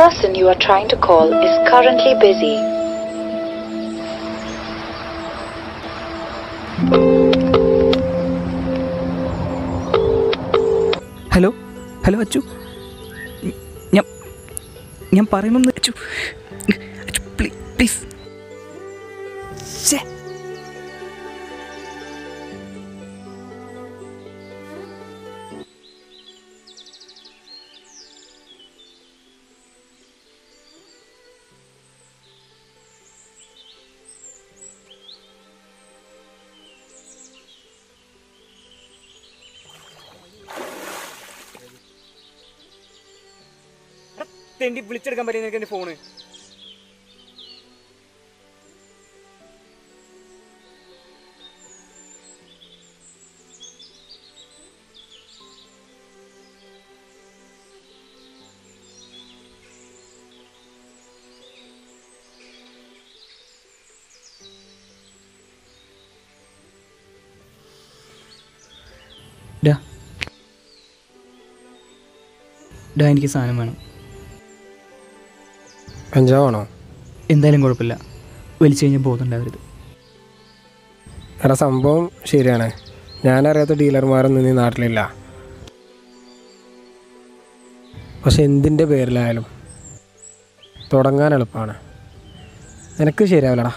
person you are trying to call is currently busy. Hello hello Achu ഞ- ഞാൻ ഞാൻ പറയണമെന്ന് അച്ചു അച്ചു പ്ലീ- പ്ലീസ് ശ്ശേ. തെണ്ടി വിളിച്ചെടുക്കാൻ പറ്റിയ നിനക്ക് എൻ്റെ ഫോണ് ഡാ ഡാ എനിക്ക് സാധനം വേണം കഞ്ചാവാണോ എന്തായാലും കുഴപ്പമില്ല വലിച്ചു കഴിഞ്ഞാൽ ബോധം ഉണ്ടാവരുത് എടാ സംഭവം ശരിയാണ് ഞാനറിയാത്ത ഡീലർമാരൊന്നും ഈ നാട്ടിലില്ല പക്ഷെ എന്തിൻ്റെ പേരിലായാലും തുടങ്ങാൻ എളുപ്പമാണ് നിനക്ക് ശരിയാവില്ലടാ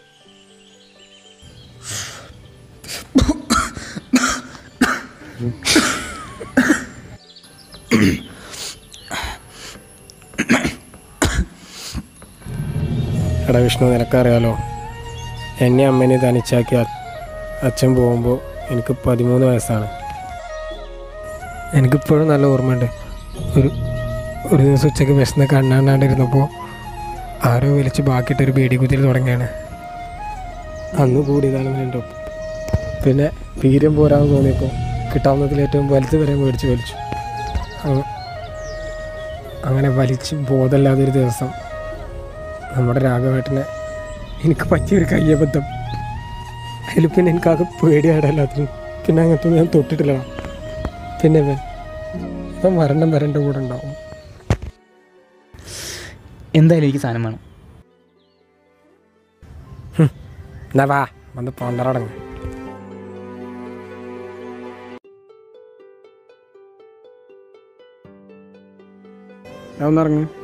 എടാ വിഷ്ണു നിനക്കറിയാലോ എന്നെ അമ്മേനെ തനിച്ചാക്കി അ- അച്ഛൻ പോകുമ്പോൾ എനിക്ക് പതിമൂന്ന് വയസ്സാണ് എനിക്കിപ്പോഴും നല്ല ഓർമ്മയുണ്ട് ഒരു ഒരു ദിവസം ഉച്ചയ്ക്ക് വിശന്ന് കണ്ണാണ്ടാണ്ടിരുന്നപ്പോൾ ആരോ വലിച്ച് ബാക്കിയിട്ടൊരു ബീഡി കുത്തിരി തുടങ്ങിയാണ് അന്ന് കൂടിയതാണ് എൻ്റെ ഒപ്പം പിന്നെ വീര്യം പോരാന്ന് തോന്നിയപ്പോൾ കിട്ടാവുന്നതിൽ ഏറ്റവും വലുത് വരെ മേടിച്ച് വലിച്ചു അങ്ങ- അങ്ങനെ വലിച്ച് ബോധമില്ലാതൊരു ദിവസം നമ്മുടെ രാഘവേട്ടനെ എനിക്ക് പറ്റിയൊരു കയ്യബദ്ധം അതിൽ പിന്നെ എനിക്കാകെ പേടിയായിട്ട് എല്ലാത്തിനും പിന്നെ അങ്ങനത്തെ ഞാൻ തൊട്ടിട്ടില്ല പിന്നെ ഇവൻ ഇവൻ മരണം വരെ എൻ്റെ കൂടെ ഉണ്ടാവും എന്തായാലും എനിക്ക് സാധനം വേണം എന്നാ വാ വന്ന് പോണ്ടറടങ്ങ് ഞാൻ ഒന്നിറങ്ങ്